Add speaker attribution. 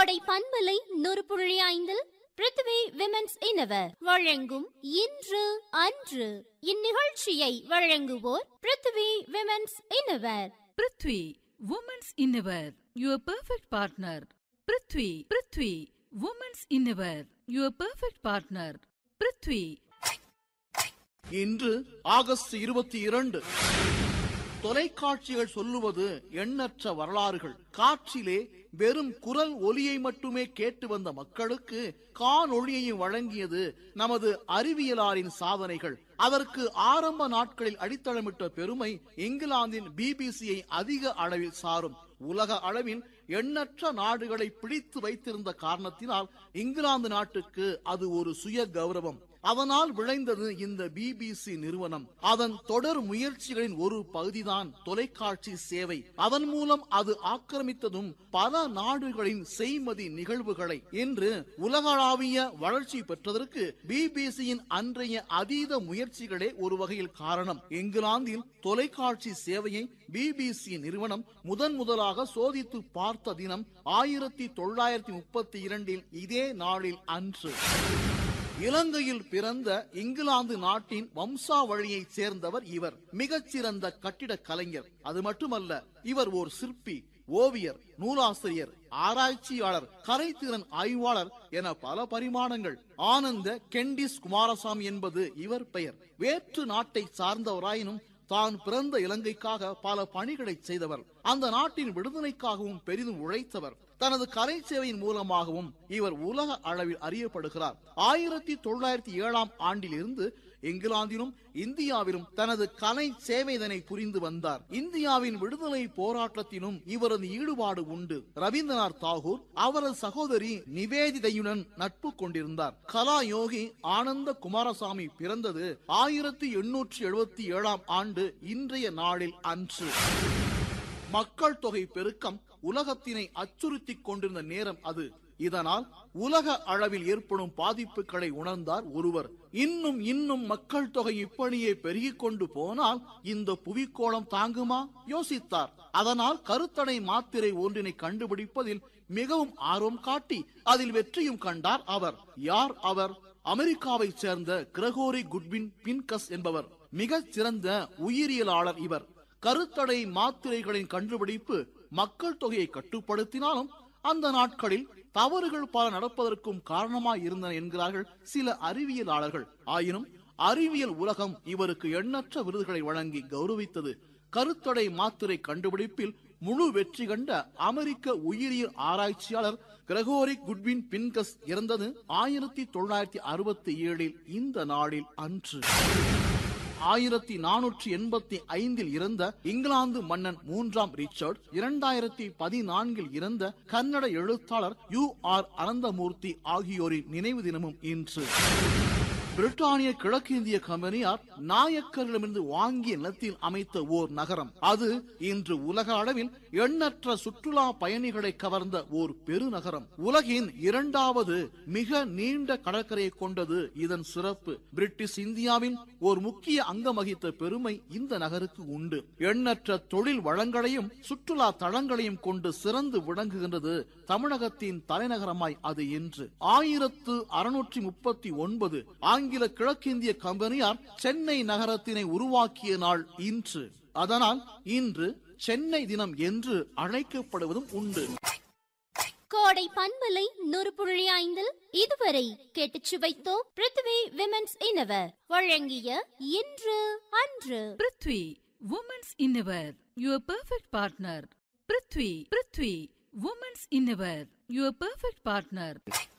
Speaker 1: கோடை பண்பலை நூறு புள்ளி ஐந்தில் பிருத்வி விமென்ஸ் இனவர் வழங்கும் இன்று அன்று இந்நிகழ்ச்சியை வழங்குவோர் Prithvi women's innerwear
Speaker 2: Prithvi women's innerwear your perfect partner Prithvi Prithvi women's innerwear your perfect partner Prithvi
Speaker 3: இன்று ஆகஸ்ட் இருபத்தி இரண்டு தொலைக்காட்சிகள் சொல்லுவது எண்ணற்ற வரலாறுகள் காற்றிலே வெறும் குரல் ஒலியை மட்டுமே கேட்டு வந்த மக்களுக்கு காணொளியையும் வழங்கியது நமது அறிவியலாரின் சாதனைகள் அதற்கு ஆரம்ப நாட்களில் அடித்தளமிட்ட பெருமை இங்கிலாந்தின் பிபிசியை அதிக அளவில் சாரும் உலக அளவில் எண்ணற்ற நாடுகளை பிடித்து வைத்திருந்த காரணத்தினால் இங்கிலாந்து நாட்டுக்கு அது ஒரு சுய கௌரவம் அதனால் விளைந்தது இந்த பிபிசி நிறுவனம் அதன் தொடர் முயற்சிகளின் ஒரு பகுதிதான் தொலைக்காட்சி சேவை அதன் மூலம் அது ஆக்கிரமித்ததும் பல நாடுகளின் செய்மதி நிகழ்வுகளை இன்று உலகளாவிய வளர்ச்சி பெற்றதற்கு பிபிசியின் அன்றைய அதீத முயற்சிகளே ஒரு வகையில் காரணம் இங்கிலாந்தில் தொலைக்காட்சி சேவையை பிபிசி நிறுவனம் முதன் முதலாக சோதித்து பார்த்த தினம் ஆயிரத்தி தொள்ளாயிரத்தி முப்பத்தி இரண்டில் இதே நாளில் அன்று இலங்கையில் பிறந்த இங்கிலாந்து நாட்டின் வம்சாவழியைச் சேர்ந்தவர் இவர் மிகச்சிறந்த கட்டிடக் கலைஞர் அது மட்டுமல்ல இவர் ஓர் சிற்பி ஓவியர் நூலாசிரியர் ஆராய்ச்சியாளர் கலைத்திறன் ஆய்வாளர் என பல பரிமாணங்கள் ஆனந்த கெண்டிஸ் குமாரசாமி என்பது இவர் பெயர் வேற்று நாட்டை சார்ந்தவராயினும் தான் பிறந்த இலங்கைக்காக பல பணிகளை செய்தவர் அந்த நாட்டின் விடுதலைக்காகவும் பெரிதும் உழைத்தவர் தனது கலை சேவையின் மூலமாகவும் இவர் உலக அளவில் அறியப்படுகிறார் ஆயிரத்தி தொள்ளாயிரத்தி ஏழாம் ஆண்டில் இருந்து இங்கிலாந்திலும் இந்தியாவிலும் தனது கலை சேவைதனை புரிந்து வந்தார் இந்தியாவின் விடுதலை போராட்டத்திலும் இவரது ஈடுபாடு உண்டு ரவீந்திரநாத் தாகூர் அவரது சகோதரி நிவேதிதையுடன் நட்பு கொண்டிருந்தார் கலா யோகி ஆனந்த குமாரசாமி பிறந்தது ஆயிரத்தி எண்ணூற்றி எழுபத்தி ஏழாம் ஆண்டு இன்றைய நாளில் அன்று மக்கள் தொகை பெருக்கம் உலகத்தினை அச்சுறுத்திக் கொண்டிருந்த நேரம் அது இதனால் உலக அளவில் ஏற்படும் பாதிப்புகளை உணர்ந்தார் ஒருவர் இன்னும் இன்னும் மக்கள் தொகை இப்படியே பெருகிக் கொண்டு போனால் இந்த புவிக்கோளம் தாங்குமா யோசித்தார் அதனால் கருத்தடை மாத்திரை ஒன்றினை கண்டுபிடிப்பதில் மிகவும் ஆர்வம் காட்டி அதில் வெற்றியும் கண்டார் அவர் யார் அவர் அமெரிக்காவைச் சேர்ந்த கிரகோரி குட்வின் பின்கஸ் என்பவர் மிகச் சிறந்த உயிரியலாளர் இவர் கருத்தடை மாத்திரைகளின் கண்டுபிடிப்பு மக்கள் தொகையை கட்டுப்படுத்தினாலும் அந்த நாட்களில் தவறுகள் பல நடப்பதற்கும் காரணமாய் இருந்தன என்கிறார்கள் சில அறிவியலாளர்கள் ஆயினும் அறிவியல் உலகம் இவருக்கு எண்ணற்ற விருதுகளை வழங்கி கௌரவித்தது கருத்தடை மாத்திரை கண்டுபிடிப்பில் முழு வெற்றி கண்ட அமெரிக்க உயிரியல் ஆராய்ச்சியாளர் கிரகோரி குட்வின் பின்கஸ் இறந்தது ஆயிரத்தி தொள்ளாயிரத்தி அறுபத்தி ஏழில் இந்த நாளில் அன்று ஆயிரத்தி நானூற்றி எண்பத்தி ஐந்தில் இறந்த இங்கிலாந்து மன்னன் மூன்றாம் ரிச்சர்ட் இரண்டாயிரத்தி பதினான்கில் இறந்த கன்னட எழுத்தாளர் யு ஆர் அனந்தமூர்த்தி ஆகியோரின் நினைவு தினமும் இன்று பிரிட்டானிய கிழக்கிந்திய கம்பெனியார் நாயக்கர்களிடமிருந்து வாங்கிய நிலத்தில் அமைத்த ஓர் நகரம் அது இன்று உலக அளவில் எண்ணற்ற சுற்றுலா பயணிகளை கவர்ந்த ஓர் பெருநகரம் உலகின் இரண்டாவது மிக நீண்ட கடற்கரையை கொண்டது இதன் சிறப்பு பிரிட்டிஷ் இந்தியாவின் ஒரு முக்கிய அங்கம் வகித்த பெருமை இந்த நகருக்கு உண்டு எண்ணற்ற தொழில் வளங்களையும் சுற்றுலா தளங்களையும் கொண்டு சிறந்து விளங்குகின்றது தமிழகத்தின் தலைநகரமாய் அது என்று ஆயிரத்து அறுநூற்றி முப்பத்தி ஒன்பது ஆங்கில கிழக்கிந்திய கம்பெனியார் சென்னை நகரத்தினை உருவாக்கிய நாள் இன்று அதனால் இன்று சென்னை தினம் என்று அழைக்கப்படுவதும் உண்டு
Speaker 1: கோடை பண்பலை நூறு புள்ளி ஐந்தில் இதுவரை கேட்டுச் சுவைத்தோம் பிருத்வி விமென்ஸ் இனவர் வழங்கிய இன்று அன்று
Speaker 2: Prithvi women's innerwear your perfect partner Prithvi Prithvi women's innerwear your perfect partner